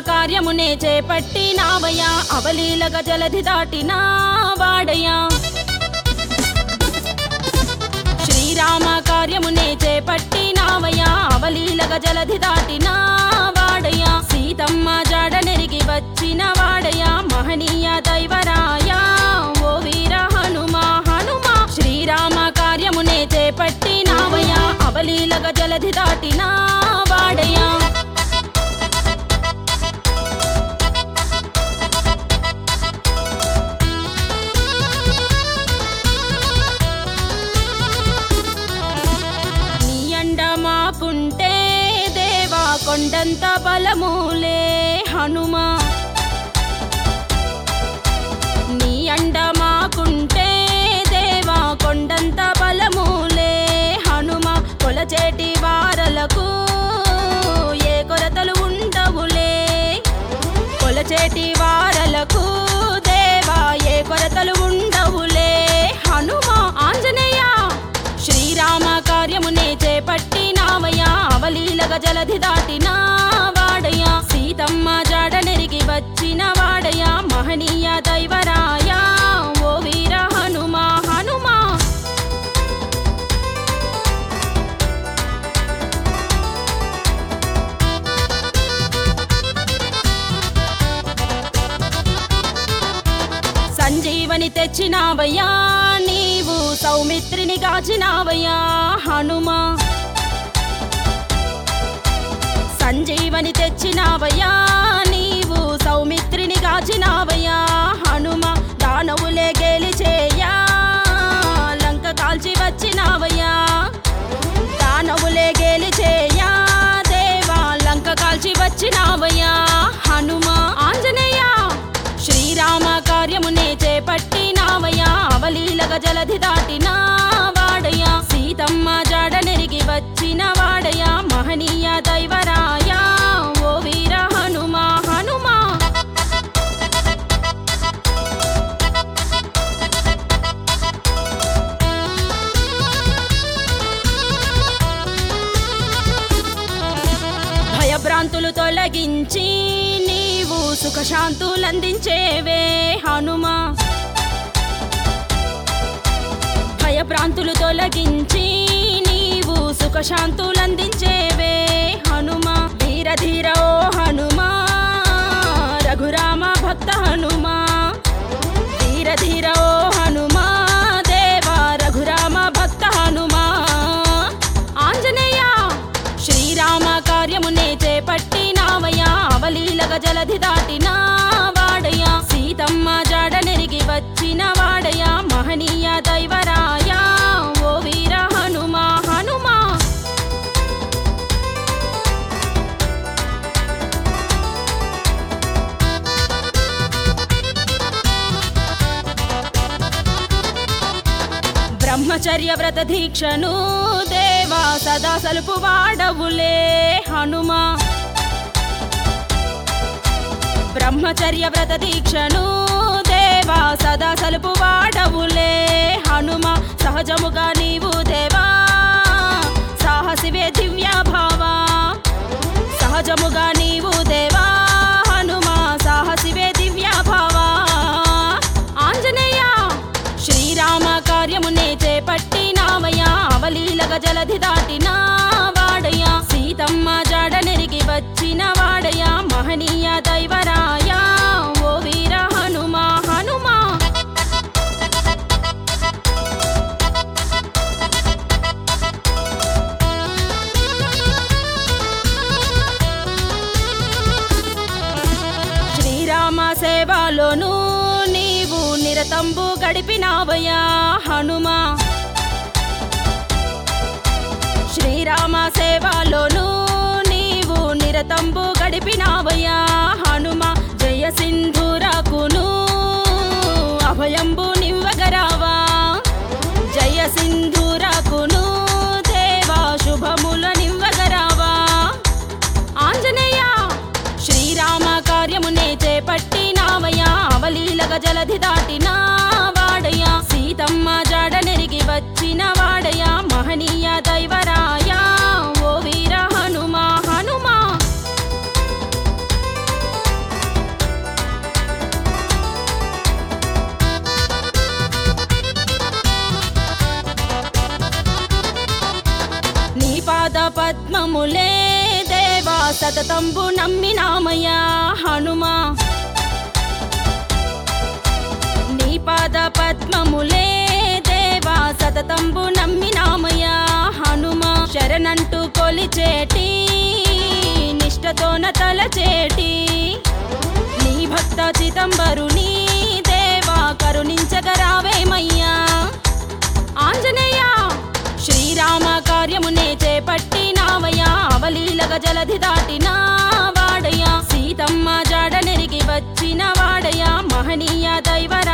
కార్యమునే చేపట్టినావయ్యా అవలీలగ జలధి దాటిన వాడయ్యా శ్రీరామ కార్యమునే చేపట్టినావయ్యా అవలీలగ జలధి దాటిన వాడయ్యా సీతమ్మ జాడ నెరిగి వచ్చిన వాడయ్యా మహనీయ దైవరాయా ఓ వీర హనుమా హనుమా శ్రీరామ కార్యమునే చేపట్టినావయ్యా అవలీలగ జలధి దాటిన వాడయ్యా నీ అండ మాకుంటే దేవా కొండంత బలములే హనుమా నీ అండ మాకుంటే దేవా కొండంత బలములే హనుమ కొలచేటి వారలకు ఏ కొరతలు ఉండవులే కొలచేటి వారలకు దేవా ఏ కొరతలు ఉండవులే హనుమ ఆంజనేయ శ్రీరామ కార్యమునే చేపట్టినావయ్యా అవలీలగ జలధి దాటిన వాడయ్యా సీతమ్మ జాడ నెరిగి వచ్చిన వాడయ్యా మహనీయ దైవరాయా ఓ వీర హనుమా హనుమా సంజీవని తెచ్చినావయ్యా నీవు సౌమిత్రిని గాచినావయ్యా హనుమా సంజీవని తెచ్చినావయ్యా నీవు సౌమిత్రిని గాచినావయ్యా హనుమ దానవులే గెలిచేయా లంక కాల్చి వచ్చినావయ్యా దానవులే గెలిచేయా దేవా లంక కాల్చి వచ్చినావయ్యా హనుమ ఆంజనేయ శ్రీరామ కార్యమునే చేపట్టినావయ్యా అవలీలగ జలధి దాటిన వాడయ్యా సీతమ్మ జాడ నెరిగి వచ్చిన వాడయ్యా మహనీయ దైవరాయా ఓ వీర హనుమా హనుమా భయభ్రాంతులు తొలగించి నీవు సుఖశాంతులందించేవే హనుమా భయభ్రాంతులు తొలగించి నీవు సుఖశాంతులందించేవే హనుమా వీరధీర ఓ హనుమా రఘురామ భక్త హనుమా ధీర ఓ హనుమా దేవా రఘురామ భక్త హనుమా ఆంజనేయ శ్రీరామ కార్యమునే చేపట్టినావయ్యా అవలీలగ జలధి దాటిన వాడయ్యా సీతమ్మ జాడ నెరిగి వచ్చిన వాడయ్యా మహనీయ దైవరాయా ఓ వీర హనుమా హనుమా బ్రహ్మచర్య వ్రత దీక్షను దేవా సదా సలుపు వాడవులే హనుమా బ్రహ్మచర్య వ్రత దీక్షను దేవా సదా సలుపు వాడవులే హనుమ సహజముగా నీవు దేవా సాహసివే దివ్య భావా సహజముగా నీవు దేవా హనుమ సాహసివే దివ్య భావా ఆంజనేయ శ్రీరామ కార్యమునే చేపట్టినావయ్యా అవలీలగ జలధి దాటిన వాడయ్యా సీతమ్మ జాడ నెరిగి వచ్చిన వాడయ్యా మహనీయ దైవరాయా ఓ వీర హనుమా హనుమా శ్రీరామ సేవలోను నీవు నిరతంబు గడిపినావయ్యా హనుమా శ్రీరామ సేవలోను నీవు నిరతంబు గడిపినావయ్యా హనుమ జయ సింధురాకును అభయంబు నివ్వగరావా జయ సింధురాకును దేవా శుభముల నివ్వగరావా ఆంజనేయ శ్రీరామ కార్యమునే చేపట్టినావయ్యా అవలీలగ జలధి దాటిన వాడయ్యా సీతమ్మ జాడ నెరిగి వచ్చిన వాడయ్యా మహనీయ దైవరాయా ఓ వీర హనుమా హనుమా సతతంబు నమ్మినామయ్యా హనుమా నీ పాద పద్మములే దేవా సతతంబు నమ్మినామయ్యా హనుమా శరణంటూ కొలిచేటి నిష్టతోన తలచేటి నీ భక్త చిదంబరుని దేవా కరుణించగరావేమయ్యా ఆంజనేయ శ్రీరామ కార్యమునే చేపట్టినావయ్యా అవలీలగ జలధి దాటిన వాడయ్యా సీతమ్మ జాడ నెరిగి వచ్చిన వాడయ్యా మహనీయ దైవ